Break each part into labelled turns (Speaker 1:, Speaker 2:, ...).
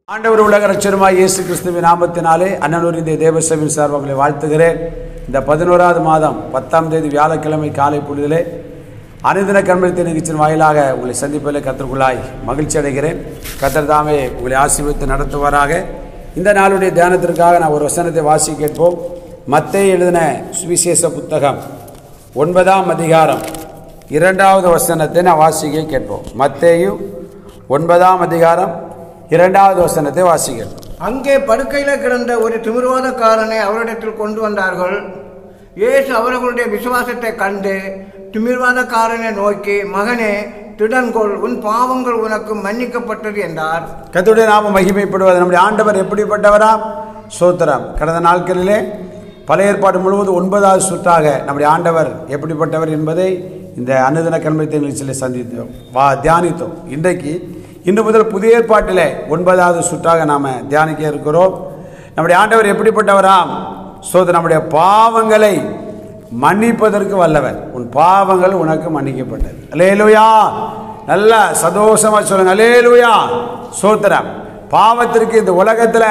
Speaker 1: ஆண்டவர் உலக ரட்சருமாய் இயேசு கிறிஸ்துவின் நாமத்தினாலே அண்ணனூர் இந்த தேவசபின் சார்பாக உங்களை வாழ்த்துகிறேன் இந்த பதினோராவது மாதம் பத்தாம் தேதி வியாழக்கிழமை காலை பொழுதிலே அனுதின கண்மணித்த நிகழ்ச்சியின் வாயிலாக உங்களை சந்திப்பதில் கத்திற்குள்ளாய் மகிழ்ச்சி அடைகிறேன் கத்தர் தாமே உங்களை ஆசீர்வதித்து நடத்துவாராக இந்த நாளுடைய தியானத்திற்காக நான் ஒரு வசனத்தை வாசி கேட்போம் மத்தேயு எழுதின சுவிசேஷ புத்தகம் ஒன்பதாம் அதிகாரம் இரண்டாவது வசனத்தை நான் வாசிக்க கேட்போம் மத்தேயு ஒன்பதாம் அதிகாரம் இரண்டாவது வசனத்தை வாசிக்கிறோம்
Speaker 2: அங்கே படுக்கையில கிடந்த ஒரு திமிர்வாதக்காரனை அவரிடத்தில் கொண்டு வந்தார்கள் இயேசு அவர்களுடைய விசுவாசத்தை கண்டு திமிர்வாதக்காரனை நோக்கி மகனே திடன்கொள் உன் பாவங்கள் உனக்கு மன்னிக்கப்பட்டது என்றார்
Speaker 1: கர்த்தருடைய நாம மகிமைப்படுவது நம்முடைய ஆண்டவர் எப்படிப்பட்டவராம் சோத்திரம் கடந்த நாட்களிலே பழைய ஏற்பாடு முழுவதும் ஒன்பதாவது சுற்றாக நம்முடைய ஆண்டவர் எப்படிப்பட்டவர் என்பதை இந்த அன்னதின கண்மத்தை நிகழ்ச்சியில் சந்தித்தோம் வா தியானித்தோம் இன்றைக்கு இன்று முதல் புதிய ஏற்பாட்டிலே ஒன்பதாவது சுற்றாக நாம் தியானிக்க இருக்கிறோம் நம்முடைய ஆண்டவர் எப்படிப்பட்டவராம் சோதர் நம்முடைய பாவங்களை மன்னிப்பதற்கு வல்லவர் உன் பாவங்கள் உனக்கு மன்னிக்கப்பட்டது அலேலுயா நல்ல சந்தோஷமா சொல்லுங்க அலேலுயா ஸ்தோத்திரம் பாவத்திற்கு இந்த உலகத்தில்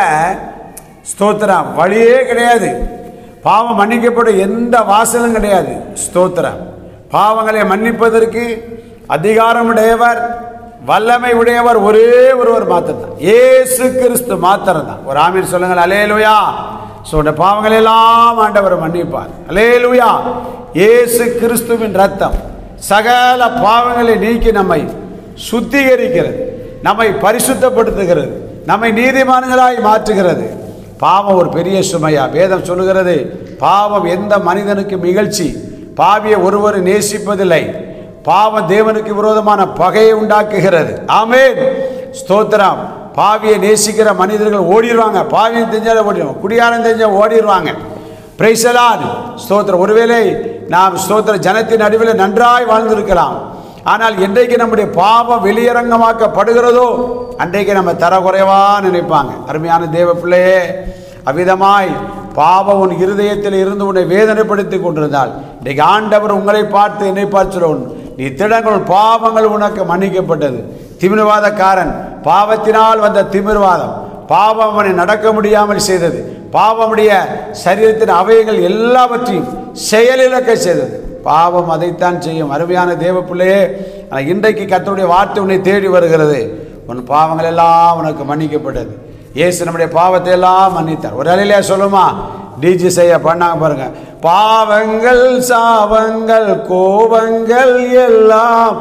Speaker 1: ஸ்தோத்திரம் வழியே கிடையாது பாவம் மன்னிக்கப்படும் எந்த வாசலும் கிடையாது ஸ்தோத்திரம் பாவங்களை மன்னிப்பதற்கு அதிகாரம் உடையவர் வல்லமை உடையவர் ஒரே ஒருவர் மாத்திரம் தான் ஏசு கிறிஸ்து மாத்திரம் தான் ஒரு ஆமீர் சொல்லுங்கள் அலேலுயா ஸோ இந்த பாவங்களை எல்லாம் ஆண்டவர் மன்னிப்பார் அலேலுயா இயேசு கிறிஸ்துவின் ரத்தம் சகல பாவங்களை நீக்கி நம்மை சுத்திகரிக்கிறது நம்மை பரிசுத்தப்படுத்துகிறது நம்மை நீதிமான்களாய் மாற்றுகிறது பாவம் ஒரு பெரிய சுமையா வேதம் சொல்லுகிறது பாவம் எந்த மனிதனுக்கு நிகழ்ச்சி பாவியை ஒருவர் நேசிப்பதில்லை பாவம் தேவனுக்கு விரோதமான பகையை உண்டாக்குகிறது ஆமென் ஸ்தோத்திரம் பாவியை நேசிக்கிற மனிதர்கள் ஓடிடுவாங்க பாவியை தெரிஞ்சாலே ஓடிடுவாங்க குடியாரம் தெரிஞ்சா ஓடிடுவாங்க பிரைசலான் ஸ்தோத்திரம் ஒருவேளை நாம் ஸ்தோத்திர ஜனத்தின் நடுவில் நன்றாய் வாழ்ந்திருக்கலாம் ஆனால் என்றைக்கு நம்முடைய பாவம் வெளியரங்கமாக்கப்படுகிறதோ அன்றைக்கு நம்ம தரக்குறைவா நினைப்பாங்க அருமையான தேவ பிள்ளையே அவ்விதமாய் பாவம் உன் இருதயத்தில் இருந்து உன்னை வேதனைப்படுத்தி கொண்டிருந்தால் இன்றைக்கு ஆண்டவர் உங்களை பார்த்து என்னை பார்த்து சொல்ல நீ திடங்கள் பாவங்கள் உனக்கு மன்னிக்கப்பட்டது திமிர்வாதக்காரன் பாவத்தினால் வந்த திமிர்வாதம் பாவம் அவனை நடக்க முடியாமல் செய்தது பாவமுடைய சரீரத்தின் அவயங்கள் எல்லாவற்றையும் செயலிழக்க செய்தது பாவம் அதைத்தான் செய்யும் அருமையான தேவ பிள்ளையே ஆனால் இன்றைக்கு கர்த்தருடைய வார்த்தை உன்னை தேடி வருகிறது உன் பாவங்கள் எல்லாம் உனக்கு மன்னிக்கப்பட்டது இயேசு நம்முடைய பாவத்தை எல்லாம் மன்னித்தார் ஒரு அலையிலே சொல்லுமா டிஜி செய்ய பண்ணாங்க பாருங்க பாவங்கள் சாவங்கள் கோபங்கள் எல்லாம்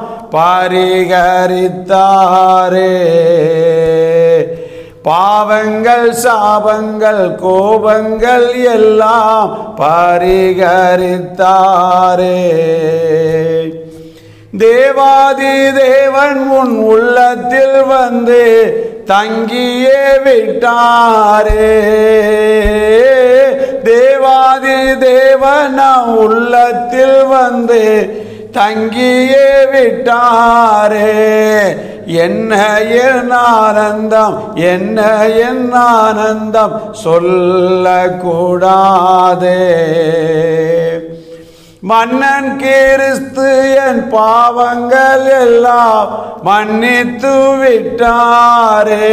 Speaker 1: பரிகரித்தாரே பாவங்கள் சாபங்கள் கோபங்கள் எல்லாம் பரிகரித்தாரே தேவாதி தேவன் உன் உள்ளத்தில் வந்து தங்கியே விட்டாரே தேவாதி தேவன் நம் உள்ளத்தில் வந்து தங்கியே விட்டாரே என்ன என் ஆனந்தம் என்ன என் ஆனந்தம் சொல்லக்கூடாதே மன்னன் கிறிஸ்து என் பாவங்கள் எல்லாம் மன்னித்து விட்டாரே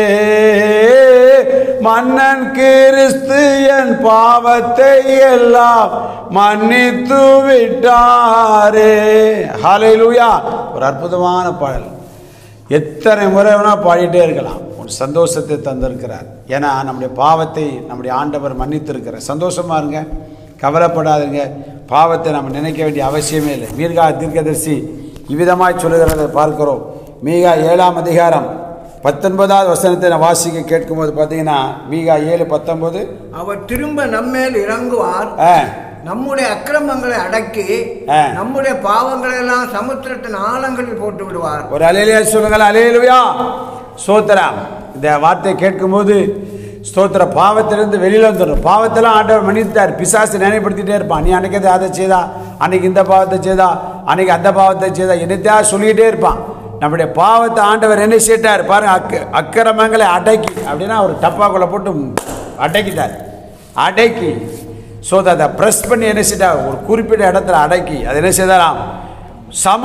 Speaker 1: மன்னன் கிறிஸ்து என் பாவத்தை எல்லாம் மன்னித்து விட்டாரே ஹalleluya ஒரு அற்புதமான பாடல் எத்தனை முறை வேணால் பாடிட்டே இருக்கலாம் ஒரு சந்தோஷத்தை தந்திருக்கிறார் ஏன்னா நம்முடைய பாவத்தை நம்முடைய ஆண்டவர் மன்னித்திருக்கிறார் சந்தோஷமா இருங்க கவலைப்படாதுங்க பாவத்தை நம்ம நினைக்க வேண்டிய அவசியமே இல்லை மீர்கா தீர்க்கதரிசி இவ்விதமாய் சொல்லுகிறதை பார்க்கிறோம் மீகா ஏழாம் அதிகாரம் பத்தொன்பதாவது வசனத்தை நான் வாசிக்க கேட்கும்போது பார்த்தீங்கன்னா மீகா ஏழு பத்தொன்பது
Speaker 2: அவர் திரும்ப நம்மேல் இறங்குவார்
Speaker 1: ஆ
Speaker 2: நம்முடைய அக்கிரமங்களை அடக்கி
Speaker 1: ஆ.
Speaker 2: நம்முடைய பாவங்களை எல்லாம் சமுத்திரத்தின் ஆழங்களில் போட்டு விடுவார்
Speaker 1: ஒரு அலையிலே சொல்லுங்கள் அலையிலுயா ஸ்தோத்திரம் இந்த வார்த்தையை கேட்கும்போது ஸ்தோத்திர பாவத்திலிருந்து வெளியில் வந்துடும் பாவத்தெல்லாம் ஆண்டவர் மன்னித்தார் பிசாசு நினைப்படுத்திட்டே இருப்பான் நீ அன்னைக்கு அதை அதை செய்தா அன்னைக்கு இந்த பாவத்தை செய்தா அன்னைக்கு அந்த பாவத்தை செய்தா என்னத்தையா சொல்லிக்கிட்டே இருப்பான் நம்முடைய பாவத்தை ஆண்டவர் என்ன செய்தார் பாருங்க அக்க அக்கிரமங்களை அடக்கி அப்படின்னா ஒரு டப்பாக்குள்ள போட்டு அடக்கிட்டார் அடக்கி ஸோ அதை ப்ரெஸ் பண்ணி என்ன செய்தார் ஒரு குறிப்பிட்ட இடத்துல அடக்கி அதை என்ன செய்தாராம்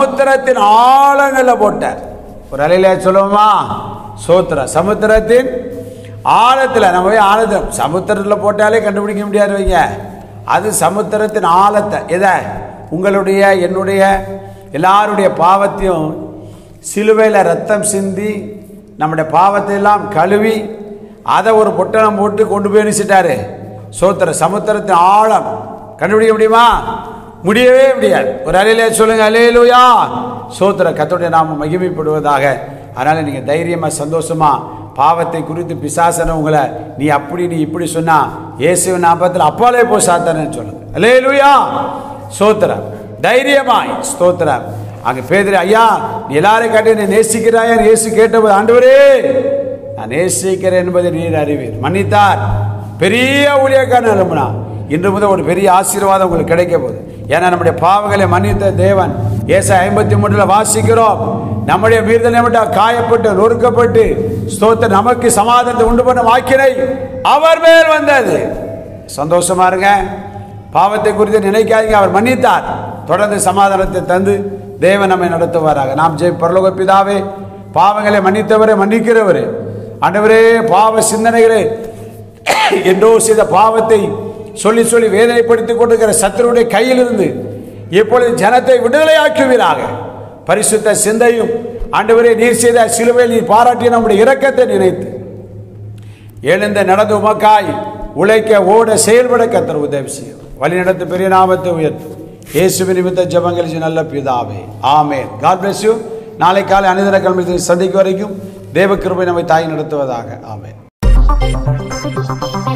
Speaker 1: சமுத்திரத்தின் ஆழங்களில் போட்டார் ஒரு அலையில சொல்லுவோமா சோத்திர சமுத்திரத்தின் ஆழத்தில் நம்ம போய் ஆழத்தை சமுத்திரத்தில் போட்டாலே கண்டுபிடிக்க முடியாது வைங்க அது சமுத்திரத்தின் ஆழத்தை எதை உங்களுடைய என்னுடைய எல்லாருடைய பாவத்தையும் சிலுவையில் ரத்தம் சிந்தி நம்முடைய பாவத்தை எல்லாம் கழுவி அதை ஒரு பொட்டணம் போட்டு கொண்டு போய் அனுப்பிச்சிட்டாரு சோத்திர சமுத்திரத்தின் ஆழம் கண்டுபிடிக்க முடியுமா முடியவே முடியாது ஒரு அலையிலே சொல்லுங்க அலையிலுயா சோத்திர கத்தோடைய நாம மகிமைப்படுவதாக அதனால நீங்க தைரியமா சந்தோஷமா பாவத்தை குறித்து பிசாசன உங்களை நீ அப்படி நீ இப்படி சொன்னா இயேசுவின் நாமத்தில் அப்பாலே போ சாத்தானு சொல்லுங்க அலையிலுயா சோத்திரம் தைரியமாய் ஸ்தோத்திரம் அங்க பேதுரு ஐயா நீ எல்லாரையும் காட்டி நீ நேசிக்கிறாயா இயேசு கேட்டபோது ஆண்டவரே நான் நேசிக்கிறேன் என்பதை நீர் அறிவீர் மன்னித்தார் பெரிய ஊழியக்காரன் எழுப்புனா இன்று முதல் ஒரு பெரிய ஆசீர்வாதம் உங்களுக்கு கிடைக்க போகுது ஏன்னா நம்முடைய பாவங்களை மன்னித்த தேவன் ஏச ஐம்பத்தி மூன்றுல வாசிக்கிறோம் நம்முடைய வீரதனை மட்டும் காயப்பட்டு நொறுக்கப்பட்டு ஸ்தோத்திர நமக்கு சமாதானத்தை உண்டு பண்ண வாக்கினை அவர் மேல் வந்தது சந்தோஷமா இருங்க பாவத்தை குறித்து நினைக்காதீங்க அவர் மன்னித்தார் தொடர்ந்து சமாதானத்தை தந்து தேவன் நம்மை நடத்துவாராக நாம் ஜெய் பரலோக பிதாவே பாவங்களை மன்னித்தவரே மன்னிக்கிறவரே ஆண்டவரே பாவ சிந்தனைகளே என்றோ செய்த பாவத்தை சொல்லி சொல்லி வேதனைப்படுத்திக் கொண்டிருக்கிற சத்துருடைய கையிலிருந்து இப்பொழுது ஜனத்தை விடுதலையாக்குவீராக பரிசுத்த சிந்தையும் ஆண்டவரே நீர் செய்த சிலுவையில் நீர் பாராட்டிய நம்முடைய இரக்கத்தை நினைத்து எழுந்த நடந்து உமக்காய் உழைக்க ஓட செயல்பட கத்தர் உதவி செய்யும் வழி நடத்து பெரிய நாமத்தை உயர்த்தும் இயேசுவின் நிமித்த ஜபங்கள் நல்ல பிதாவே ஆமே காட் bless யூ நாளை காலை அனுதின கிழமை சந்திக்கும் வரைக்கும் தேவ கிருபை நம்மை தாய் நடத்துவதாக ஆமென்